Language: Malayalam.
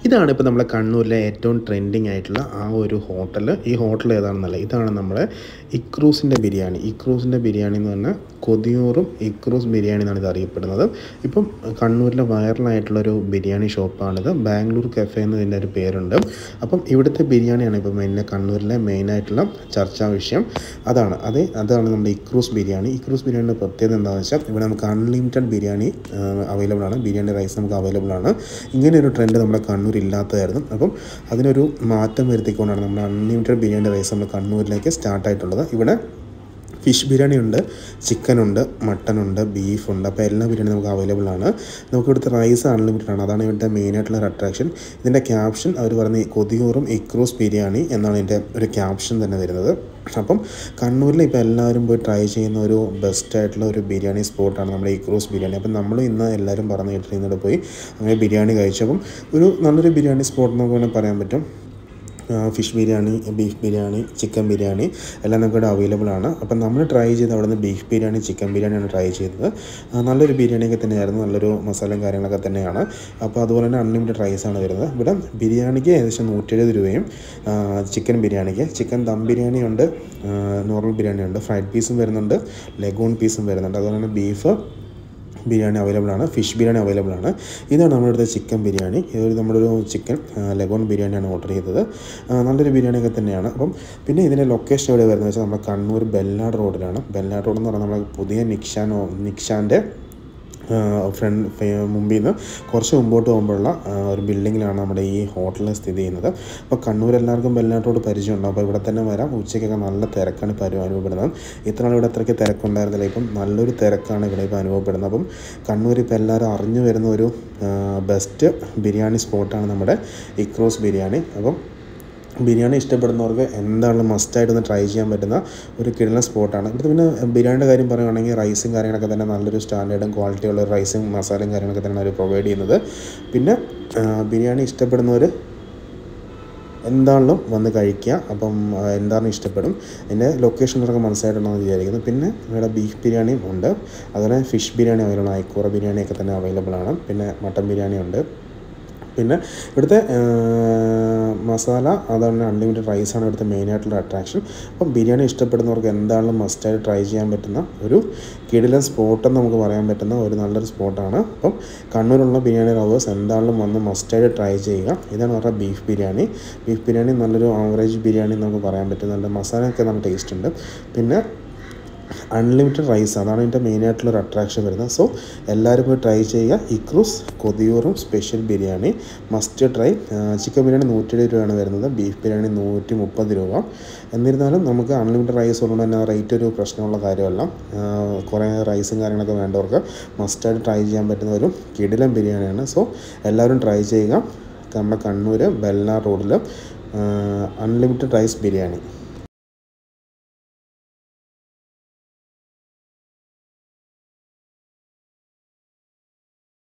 ഇതാണ് ഇപ്പോൾ നമ്മളെ കണ്ണൂരിലെ ഏറ്റവും ട്രെൻഡിങ് ആയിട്ടുള്ള ആ ഒരു ഹോട്ടൽ ഈ ഹോട്ടൽ ഏതാണെന്നല്ല ഇതാണ് നമ്മുടെ ഇക്രൂസിൻ്റെ ബിരിയാണി ഇക്രൂസിൻ്റെ ബിരിയാണി എന്ന് പറഞ്ഞാൽ കൊതിയൂറും ഇക്രൂസ് ബിരിയാണി എന്നാണ് ഇത് അറിയപ്പെടുന്നത് ഇപ്പം കണ്ണൂരിലെ വൈറലായിട്ടുള്ളൊരു ബിരിയാണി ഷോപ്പാണിത് ബാംഗ്ലൂർ കഫേ എന്ന് ഇതിൻ്റെ ഒരു പേരുണ്ട് അപ്പം ഇവിടുത്തെ ബിരിയാണിയാണ് ഇപ്പോൾ മെയിൻ കണ്ണൂരിലെ മെയിനായിട്ടുള്ള ചർച്ചാ വിഷയം അതാണ് അത് അതാണ് നമ്മുടെ ഇക്രൂസ് ബിരിയാണി ഇക്രൂസ് ബിരിയാണിയുടെ പ്രത്യേകത എന്താണെന്ന് വെച്ചാൽ ഇവിടെ നമുക്ക് അൺലിമിറ്റഡ് ബിരിയാണി അവൈലബിൾ ആണ് ബിരിയാണി റൈസ് നമുക്ക് അവൈലബിൾ ആണ് ഇങ്ങനെ ഒരു ട്രെൻഡ് നമ്മുടെ കണ്ണൂർ ഇല്ലാത്തതായിരുന്നു അപ്പം അതിനൊരു മാറ്റം വരുത്തിക്കൊണ്ടാണ് നമ്മുടെ അൺലിമിറ്റഡ് ബിരിയാണി റൈസ് നമ്മൾ കണ്ണൂരിലേക്ക് സ്റ്റാർട്ട് ആയിട്ടുള്ളത് ഇവിടെ ഫിഷ് ബിരിയാണി ഉണ്ട് ചിക്കൻ ഉണ്ട് മട്ടൻ ഉണ്ട് ബീഫ് ഉണ്ട് അപ്പോൾ എല്ലാ ബിരിയാണി നമുക്ക് അവൈലബിൾ ആണ് നമുക്ക് ഇവിടുത്തെ റൈസ് അൺലിമിറ്റഡ് ആണ് അതാണ് ഇവിടുത്തെ മെയിൻ ആയിട്ടുള്ള ഒരു അട്രാക്ഷൻ ഇതിൻ്റെ ക്യാപ്ഷൻ അവർ പറയുന്ന കൊതിയൂറും ഇക്രൂസ് ബിരിയാണി എന്നാണ് ഇതിൻ്റെ ഒരു ക്യാപ്ഷൻ തന്നെ വരുന്നത് അപ്പം കണ്ണൂരിൽ ഇപ്പോൾ എല്ലാവരും പോയി ട്രൈ ചെയ്യുന്ന ഒരു ബെസ്റ്റ് ആയിട്ടുള്ള ഒരു ബിരിയാണി സ്പോട്ടാണ് നമ്മുടെ ഇക്രൂസ് ബിരിയാണി അപ്പം നമ്മൾ ഇന്ന് എല്ലാവരും പറഞ്ഞു കേട്ടിരുന്നത് പോയി അങ്ങനെ ബിരിയാണി കഴിച്ചപ്പം ഒരു നല്ലൊരു ബിരിയാണി സ്പോട്ട് നമുക്ക് വേണമെങ്കിൽ പറയാൻ പറ്റും fish biryani beef biryani chicken biryani എല്ലാം നമുക്ക് ഇവിടെ അവൈലബിൾ ആണ് അപ്പം നമ്മൾ ട്രൈ ചെയ്ത് അവിടെ നിന്ന് ബീഫ് ബിരിയാണി ചിക്കൻ ബിരിയാണിയാണ് ട്രൈ ചെയ്തത് നല്ലൊരു ബിരിയാണിയൊക്കെ തന്നെയായിരുന്നു നല്ലൊരു മസാലയും കാര്യങ്ങളൊക്കെ തന്നെയാണ് അപ്പോൾ അതുപോലെ തന്നെ അൺലിമിറ്റഡ് റൈസാണ് വരുന്നത് ഇവിടെ ബിരിയാണിക്ക് ഏകദേശം നൂറ്റെഴുപത് രൂപയും ചിക്കൻ ബിരിയാണിക്ക് ചിക്കൻ ദം ബിരിയാണി ഉണ്ട് നോർമൽ ബിരിയാണി ഉണ്ട് ഫ്രൈഡ് പീസും വരുന്നുണ്ട് ലഗൂൺ പീസും വരുന്നുണ്ട് അതുപോലെ തന്നെ ബീഫ് ബിരിയാണി അവൈലബിൾ ആണ് ഫിഷ് ബിരിയാണി അവൈലബിൾ ആണ് ഇതാണ് നമ്മുടെ അടുത്ത ചിക്കൻ ബിരിയാണി ഇതൊരു നമ്മുടെ ഒരു ചിക്കൻ ലഗോൺ ബിരിയാണിയാണ് ഓർഡർ ചെയ്തത് നല്ലൊരു ബിരിയാണിയൊക്കെ തന്നെയാണ് അപ്പം പിന്നെ ഇതിൻ്റെ ലൊക്കേഷൻ എവിടെ വരുന്നത് വെച്ചാൽ നമ്മുടെ കണ്ണൂർ ബെല്ലാട് റോഡിലാണ് ബെല്ലാട് റോഡ് എന്ന് പറഞ്ഞാൽ നമ്മുടെ പുതിയ നിക്ഷാൻ നിക്ഷാൻ്റെ ഫ്രണ്ട് മുമ്പിൽ നിന്ന് കുറച്ച് മുമ്പോട്ട് പോകുമ്പോഴുള്ള ഒരു ബിൽഡിങ്ങിലാണ് നമ്മുടെ ഈ ഹോട്ടൽ സ്ഥിതി ചെയ്യുന്നത് അപ്പോൾ കണ്ണൂർ എല്ലാവർക്കും ബെല്ലാട്ടോട് പരിചയമുണ്ടാവും അപ്പോൾ ഇവിടെ തന്നെ വരാം ഉച്ചയ്ക്കൊക്കെ നല്ല തിരക്കാണ് ഇപ്പോൾ അനുഭവപ്പെടുന്നത് ഇത്ര നാൾ ഇവിടെ അത്രയ്ക്ക് തിരക്കുണ്ടായിരുന്നില്ല ഇപ്പം നല്ലൊരു തിരക്കാണ് ഇവിടെ ഇപ്പോൾ അനുഭവപ്പെടുന്നത് അപ്പം കണ്ണൂർ ഇപ്പോൾ എല്ലാവരും അറിഞ്ഞു വരുന്ന ഒരു ബെസ്റ്റ് ബിരിയാണി സ്പോട്ടാണ് നമ്മുടെ ഇക്രോസ് ബിരിയാണി അപ്പം ബിരിയാണി ഇഷ്ടപ്പെടുന്നവർക്ക് എന്താണെങ്കിലും മസ്റ്റായിട്ടൊന്ന് ട്രൈ ചെയ്യാൻ പറ്റുന്ന ഒരു കിടന്ന സ്പോട്ടാണ് ഇവിടുത്തെ പിന്നെ ബിരിയാണിയുടെ കാര്യം പറയുകയാണെങ്കിൽ റൈസും കാര്യങ്ങളൊക്കെ തന്നെ നല്ലൊരു സ്റ്റാൻഡേർഡും ക്വാളിറ്റിയുള്ള റൈസും മസാലയും കാര്യങ്ങളൊക്കെ തന്നെ അവർ പ്രൊവൈഡ് ചെയ്യുന്നത് പിന്നെ ബിരിയാണി ഇഷ്ടപ്പെടുന്നവർ എന്താണെങ്കിലും വന്ന് കഴിക്കുക അപ്പം എന്താണ് ഇഷ്ടപ്പെടും എൻ്റെ ലൊക്കേഷനിലൊക്കെ മനസ്സിലായിട്ടുണ്ടെന്ന് വിചാരിക്കുന്നു പിന്നെ ഇവിടെ ബീഫ് ബിരിയാണിയും ഉണ്ട് അതുപോലെ ഫിഷ് ബിരിയാണി അവൈലബിൾ ആണ് ഐക്കൂറ ബിരിയാണിയൊക്കെ തന്നെ അവൈലബിൾ ആണ് പിന്നെ മട്ടൻ ബിരിയാണി ഉണ്ട് പിന്നെ ഇവിടുത്തെ മസാല അതാണ് അൺലിമിറ്റഡ് റൈസാണ് ഇവിടുത്തെ മെയിനായിട്ടുള്ള അട്രാക്ഷൻ അപ്പം ബിരിയാണി ഇഷ്ടപ്പെടുന്നവർക്ക് എന്താണെങ്കിലും മസ്റ്റായിട്ട് ട്രൈ ചെയ്യാൻ പറ്റുന്ന ഒരു കിടിലൻ സ്പോട്ടെന്ന് നമുക്ക് പറയാൻ പറ്റുന്ന ഒരു നല്ലൊരു സ്പോട്ടാണ് അപ്പം കണ്ണൂരുള്ള ബിരിയാണി ലവേഴ്സ് എന്താണെങ്കിലും വന്ന് മസ്റ്റായിട്ട് ട്രൈ ചെയ്യുക ഇതാണ് പറഞ്ഞാൽ ബീഫ് ബിരിയാണി ബീഫ് ബിരിയാണി നല്ലൊരു ആവറേജ് ബിരിയാണി നമുക്ക് പറയാൻ പറ്റും നല്ല മസാലയൊക്കെ നല്ല ടേസ്റ്റ് ഉണ്ട് പിന്നെ അൺലിമിറ്റഡ് റൈസ് അതാണ് ഇതിൻ്റെ മെയിനായിട്ടുള്ള ഒരു അട്രാക്ഷൻ വരുന്നത് സോ എല്ലാവരും പോയി ട്രൈ ചെയ്യുക ഇക്രൂസ് കൊതിയൂറും special biryani must try chicken biryani നൂറ്റി എഴുപത് രൂപയാണ് വരുന്നത് ബീഫ് ബിരിയാണി നൂറ്റി മുപ്പത് രൂപ എന്നിരുന്നാലും നമുക്ക് അൺലിമിറ്റഡ് റൈസ് ഉള്ളതുകൊണ്ട് തന്നെ റേറ്റ് ഒരു പ്രശ്നമുള്ള കാര്യമല്ല കുറേ റൈസും കാര്യങ്ങളൊക്കെ വേണ്ടവർക്ക് മസ്റ്റായിട്ട് ട്രൈ ചെയ്യാൻ പറ്റുന്ന ഒരു കിടിലൻ ബിരിയാണിയാണ് സോ എല്ലാവരും ട്രൈ ചെയ്യുക നമ്മുടെ കണ്ണൂർ ബെല്ലാർ റോഡിൽ അൺലിമിറ്റഡ് റൈസ് ബിരിയാണി